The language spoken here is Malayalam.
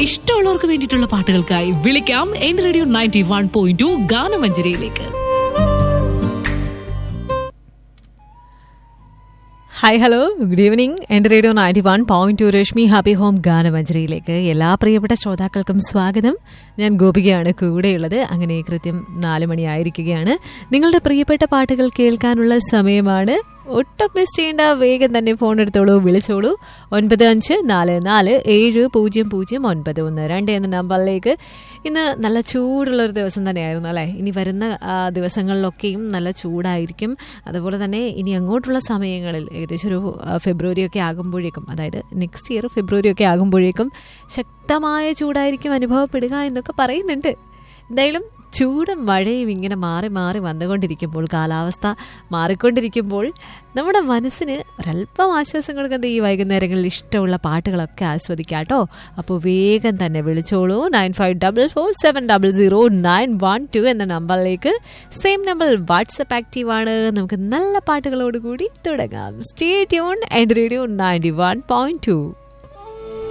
ഇഷ്ടമുള്ളവർക്ക് വേണ്ടിയിട്ടുള്ള പാട്ടുകൾക്കായി വിളിക്കാം എന്റെ radio ninety one point two ഗാനമഞ്ജരിയിലേക്ക് ഹായ് ഹലോ ഗുഡ് ഈവനിങ് എൻ്റെ radio ninety one point two Reshmi happy home ഗാനമഞ്ജരിയിലേക്ക് എല്ലാ പ്രിയപ്പെട്ട ശ്രോതാക്കൾക്കും സ്വാഗതം ഞാൻ ഗോപികയാണ് കൂടെയുള്ളത് അങ്ങനെ കൃത്യം നാല് മണിയായിരിക്കുകയാണ് നിങ്ങളുടെ പ്രിയപ്പെട്ട പാട്ടുകൾ കേൾക്കാനുള്ള സമയമാണ് ഒട്ടും മിസ് ചെയ്യേണ്ട വേഗം തന്നെ ഫോൺ എടുത്തോളൂ വിളിച്ചോളൂ ഒൻപത് അഞ്ച് നാല് നാല് ഏഴ് പൂജ്യം പൂജ്യം ഒൻപത് ഒന്ന് രണ്ട് എന്ന നമ്പറിലേക്ക് ഇന്ന് നല്ല ചൂടുള്ള ഒരു ദിവസം തന്നെയായിരുന്നു അല്ലേ ഇനി വരുന്ന ആ, ദിവസങ്ങളിലൊക്കെയും നല്ല ചൂടായിരിക്കും അതുപോലെ തന്നെ ഇനി അങ്ങോട്ടുള്ള സമയങ്ങളിൽ ഏകദേശം ഒരു ആ, ഫെബ്രുവരി ഒക്കെ ആകുമ്പോഴേക്കും അതായത് നെക്സ്റ്റ് ഇയർ ഫെബ്രുവരി ഒക്കെ ആകുമ്പോഴേക്കും ശക്തമായ ചൂടായിരിക്കും അനുഭവപ്പെടുക എന്നൊക്കെ പറയുന്നുണ്ട് എന്തായാലും ചൂടും മഴയും ഇങ്ങനെ മാറി മാറി വന്നുകൊണ്ടിരിക്കുമ്പോൾ കാലാവസ്ഥ മാറിക്കൊണ്ടിരിക്കുമ്പോൾ നമ്മുടെ മനസ്സിന് ഒരല്പം ആശ്വാസം കൊടുക്കുന്നത് ഈ വൈകുന്നേരങ്ങളിൽ ഇഷ്ടമുള്ള പാട്ടുകളൊക്കെ ആസ്വദിക്കാം കേട്ടോ അപ്പോൾ വേഗം തന്നെ വിളിച്ചോളൂ nine five double four seven double zero nine one two എന്ന നമ്പറിലേക്ക് സെയിം നമ്പർ വാട്സപ്പ് ആക്റ്റീവ് ആണ് നമുക്ക് നല്ല പാട്ടുകളോട് കൂടി തുടങ്ങാം stay tune and radio ninety one point to